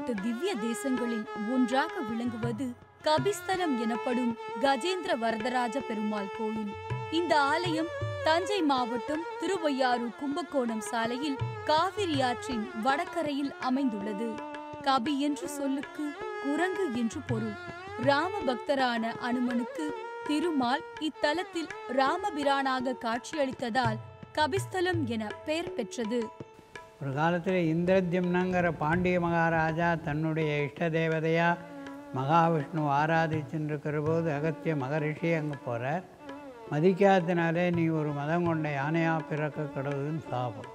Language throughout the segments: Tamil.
பதினெட்டு திவ்ய தேசங்களில் ஒன்றாக விளங்குவது கபிஸ்தலம் எனப்படும் கஜேந்திர வரதராஜ பெருமாள் கோயில் இந்த ஆலயம் தஞ்சை மாவட்டம் திருவையாறு கும்பகோணம் சாலையில் காவிரி ஆற்றின் வடகரையில் அமைந்துள்ளது கபி என்று சொல்லுக்கு குரங்கு என்று பொருள் ராம பக்தரான அனுமனுக்கு திருமால் இத்தலத்தில் ராமபிரானாக காட்சியளித்ததால் கபிஸ்தலம் என பெயர் பெற்றது ஒரு காலத்தில் இந்திரத்யும்னங்கிற பாண்டிய மகாராஜா தன்னுடைய இஷ்ட தேவதையா மகாவிஷ்ணு ஆராதிச்சுருக்கிற போது அகத்திய மகரிஷி அங்கே போகிறார் மதிக்காதனாலே நீ ஒரு மதம் கொண்ட யானையாக பிறக்க கடவுதுன்னு சாபம்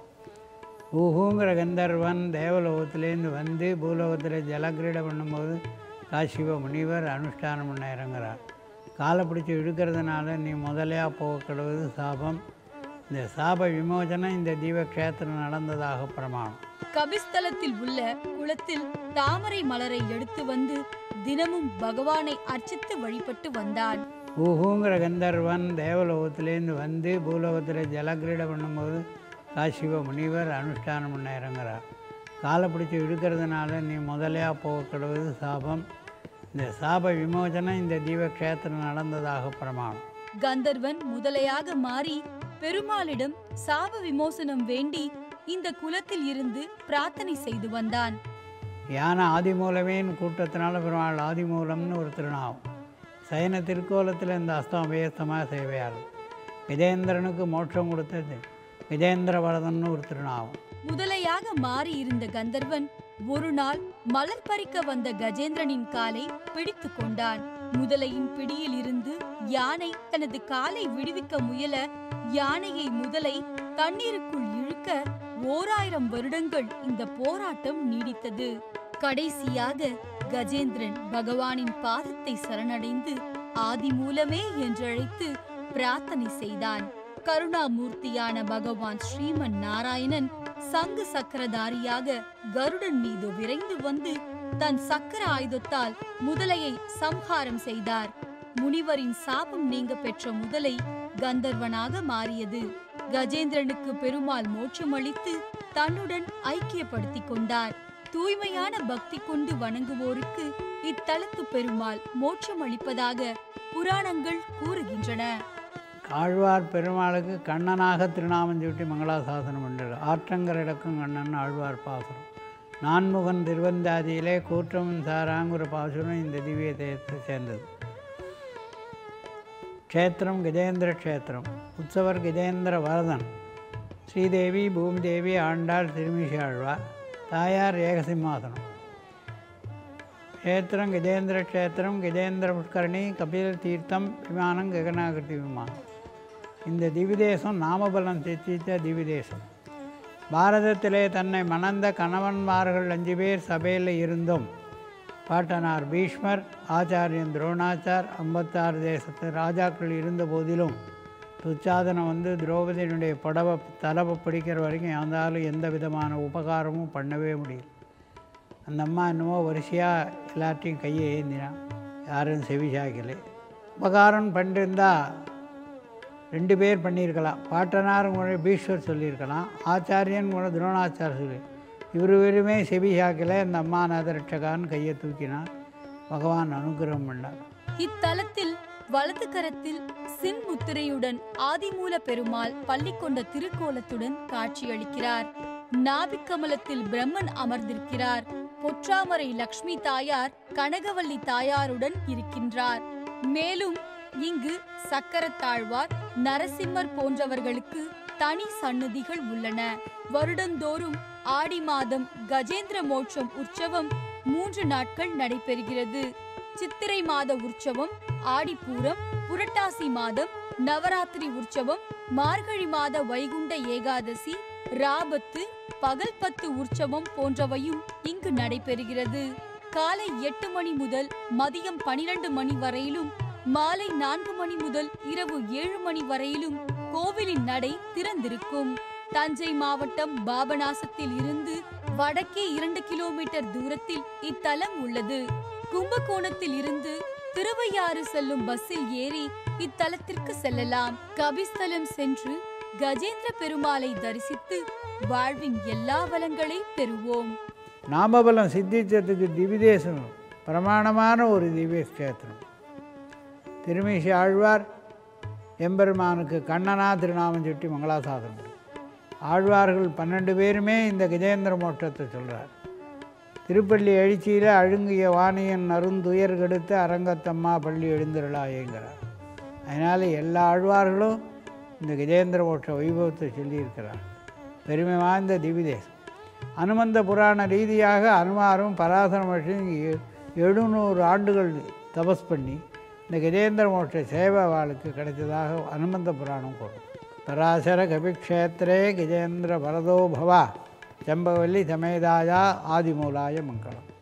ஊஹூங்கிற கந்தர்வன் தேவலோகத்திலேருந்து வந்து பூலோகத்தில் ஜலக்கிரீடை பண்ணும்போது காசிவ முனிவர் அனுஷ்டானம் பண்ண இறங்குறார் காலை பிடிச்சி இழுக்கிறதுனால நீ முதலையாக போக கடவுது சாபம் இந்த சாப விமோசனம் இந்த தீபக்ஷேத்திரம் நடந்ததாக பிரமாணம் கபிஸ்தலத்தில் உள்ள குளத்தில் தாமரை மலரை எடுத்து வந்து தினமும் பகவானை அர்ச்சித்து வழிபட்டு வந்தான் ஊஹூங்கிற கந்தர்வன் தேவலோகத்திலேருந்து வந்து பூலோகத்தில் ஜலக்கிரீடை பண்ணும்போது காசிவ முனிவர் அனுஷ்டானம் பண்ண இறங்குறார் காலை பிடிச்சி இழுக்கிறதுனால நீ முதலையாக போக கடவுது சாபம் இந்த சாப விமோசனம் இந்த தீபக்ஷேத்திரம் நடந்ததாக பிரமாணம் கந்தர்வன் முதலையாக மாறி பெருமாளிடம் சாப விமோசனம் வேண்டி இந்த குலத்தில் இருந்து பிரார்த்தனை செய்து வந்தான் யானை ஆதிமூலமேன்னு கூட்டத்தினால பெருமாள் ஆதிமூலம்னு ஒரு திருநாமம் சயன திருக்கோலத்தில் இந்த அஸ்தம் அபயஸ்தமாக சேவையாளர் கஜேந்திரனுக்கு மோட்சம் கொடுத்தது கஜேந்திர வரதன்னு ஒரு திருநாமம் முதலையாக மாறி இருந்த கந்தர்வன் ஒரு நாள் மலர் பறிக்க வந்த கஜேந்திரனின் காலை பிடித்து கொண்டான் முதலையின் பிடியில் இருந்து யானை தனது காலை விடுவிக்க முயல யானையை முதலை தண்ணீருக்குள் இழுக்க ஓராயிரம் வருடங்கள் இந்த போராட்டம் நீடித்தது கடைசியாக கஜேந்திரன் பகவானின் பாதத்தை சரணடைந்து ஆதி மூலமே என்றழைத்து பிரார்த்தனை செய்தான் கருணாமூர்த்தியான பகவான் ஸ்ரீமன் நாராயணன் சங்கு சக்கரதாரியாக கருடன் மீது விரைந்து வந்து தன் சக்கர ஆயுதத்தால் முதலையை சம்ஹாரம் செய்தார் முனிவரின் சாபம் நீங்க பெற்ற முதலை கந்தர்வனாக மாறியது கஜேந்திரனுக்கு பெருமாள் மோட்சமளித்து தன்னுடன் ஐக்கியப்படுத்திக் கொண்டார் தூய்மையான பக்தி கொண்டு வணங்குவோருக்கு இத்தலத்து பெருமாள் மோட்சம் அளிப்பதாக புராணங்கள் கூறுகின்றன ஆழ்வார் பெருமாளுக்கு கண்ணனாக திருநாமம் சூட்டி மங்களாசாசனம் பண்ணுறது ஆற்றங்கரடக்கும் கண்ணன் ஆழ்வார் பாசுரம் நான்முகன் திருவந்தாதியிலே கூற்றமும் சாராங்கிற பாசுரம் இந்த திவ்ய தேயத்தை சேர்ந்தது க்ஷேத்திரம் கஜேந்திர க்ஷேத்திரம் உற்சவர் கஜேந்திர வரதன் ஸ்ரீதேவி பூமிதேவி ஆண்டாள் திருமிஷி ஆழ்வார் தாயார் ஏகசிம்மாசனம் க்ஷேத்திரம் கஜேந்திர க்ஷேத்திரம் கஜேந்திர புஷ்கரணி கபில தீர்த்தம் விமானம் ககனாகிருதி விமானம் இந்த திவிதேசம் நாமபலம் தெச்சித்த திவிதேசம் பாரதத்திலே தன்னை மணந்த கணவன்மார்கள் அஞ்சு பேர் சபையில் இருந்தும் பாட்டனார் பீஷ்மர் ஆச்சாரியன் துரோணாச்சார் ஐம்பத்தாறு தேசத்து ராஜாக்கள் இருந்த போதிலும் துச்சாதனம் வந்து திரௌபதியினுடைய புடவை தலவை பிடிக்கிற வரைக்கும் இருந்தாலும் எந்த விதமான உபகாரமும் பண்ணவே முடியல அந்த அம்மா என்னமோ வரிசையாக எல்லாத்தையும் கையை ஏந்தினான் யாரும் செவி சாய்க்கலை உபகாரம் பண்ணிருந்தா ரெண்டு பேர் பண்ணியிருக்கலாம் பாட்டனார் கூட பீஷ்வர் சொல்லியிருக்கலாம் ஆச்சாரியன் கூட துரோணாச்சார் சொல்லி இவர் வெறுமே செவி சாக்கலை இந்த அம்மா நதரட்சகான்னு கையை தூக்கினான் பகவான் அனுகிரகம் பண்ணார் இத்தலத்தில் வலது கரத்தில் சின் முத்திரையுடன் ஆதிமூல பெருமாள் பள்ளி கொண்ட திருக்கோலத்துடன் காட்சியளிக்கிறார் நாபிக்கமலத்தில் பிரம்மன் அமர்ந்திருக்கிறார் பொற்றாமரை லக்ஷ்மி தாயார் கனகவல்லி தாயாருடன் இருக்கின்றார் மேலும் இங்கு சக்கரத்தாழ்வார் நரசிம்மர் போன்றவர்களுக்கு தனி சன்னதிகள் உள்ளன வருடந்தோறும் ஆடி மாதம் கஜேந்திர மோட்சம் உற்சவம் மூன்று நாட்கள் நடைபெறுகிறது சித்திரை மாத உற்சவம் ஆடிப்பூரம் புரட்டாசி மாதம் நவராத்திரி உற்சவம் மார்கழி மாத வைகுண்ட ஏகாதசி ராபத்து பகல் பத்து உற்சவம் போன்றவையும் இங்கு நடைபெறுகிறது காலை எட்டு மணி முதல் மதியம் பனிரெண்டு மணி வரையிலும் மாலை நான்கு மணி முதல் இரவு ஏழு மணி வரையிலும் கோவிலின் நடை திறந்திருக்கும் தஞ்சை மாவட்டம் பாபநாசத்தில் இருந்து வடக்கே இரண்டு கிலோமீட்டர் தூரத்தில் இத்தலம் உள்ளது கும்பகோணத்தில் இருந்து திருவையாறு செல்லும் பஸ்ஸில் ஏறி இத்தலத்திற்கு செல்லலாம் கபிஸ்தலம் சென்று கஜேந்திர பெருமாளை தரிசித்து வாழ்வின் எல்லா வளங்களை பெறுவோம் நாமபலம் சித்திச்சதுக்கு திவிதேசம் பிரமாணமான ஒரு திவ்ய கஷேத்திரம் திருமிஷி ஆழ்வார் எம்பெருமானுக்கு கண்ணனா திருநாமம் சுட்டி மங்களாசாசனம் ஆழ்வார்கள் பன்னெண்டு பேருமே இந்த கஜேந்திர மோட்சத்தை சொல்கிறார் திருப்பள்ளி எழுச்சியில் அழுங்கிய வாணியன் அருந்துயர் கெடுத்து அரங்கத்தம்மா பள்ளி எழுந்திரளாயேங்கிறார் அதனால் எல்லா ஆழ்வார்களும் இந்த கஜேந்திர மோட்ச வைபவத்தை சொல்லியிருக்கிறார் பெருமை வாய்ந்த திவிதேசம் அனுமந்த புராண ரீதியாக அனுமாரும் பராசர மகர்ஷியும் எ- எழுநூறு ஆண்டுகள் தபஸ் பண்ணி இந்த கஜேந்திர மோட்ச சேவாளுக்கு கிடைத்ததாக அனுமந்த புராணம் கூறும் பராசர கபிக்ஷேத்திரே கஜேந்திர பரதோ பவா செம்பவல்லி சமேதாயா ஆதிமூலாய மங்களம்